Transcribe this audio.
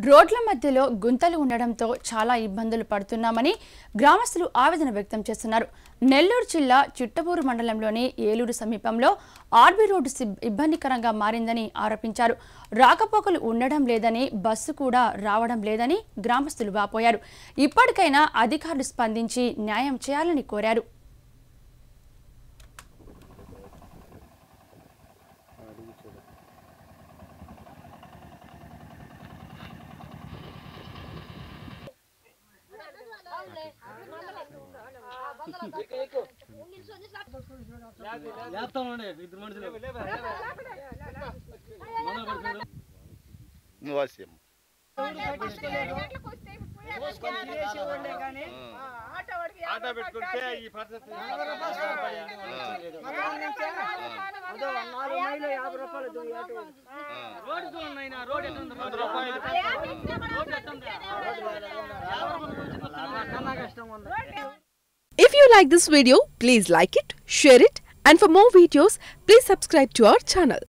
రోడ్ల మధ్యలో గుంతలు ఉండడంతో చాలా ఇబ్బందులు పడుతున్నామని గ్రామస్తులు ఆవేదన వ్యక్తం చేస్తున్నారు నెల్లూరు జిల్లా చిట్టబూరు మండలంలోని ఏలూరు సమీపంలో ఆర్బీ రోడ్డు సిబ్- ఇబ్బందికరంగా మారిందని ఆరోపించారు రాకపోకలు ఉండడం లేదని బస్సు కూడా రావడం లేదని గ్రామస్తులు వాపోయారు ఇప్పటికైనా అధికారులు స్పందించి న్యాయం చేయాలని కోరారు లేపుతామండి ఇద్దరు మనుషులు మొదలు పడుతుంది నివాస్యం ఆటో పెట్టుకుంటే ఈ పరిస్థితి రోడ్డు చూడండి ఆయన రోడ్ ఎట్లా ఉంది? వంద రూపాయలు రోడ్ ఎట్లా ఉంది? కన్నా కష్టం ఉంది If you like this video, please like it, share it, and for more videos, please subscribe to our channel.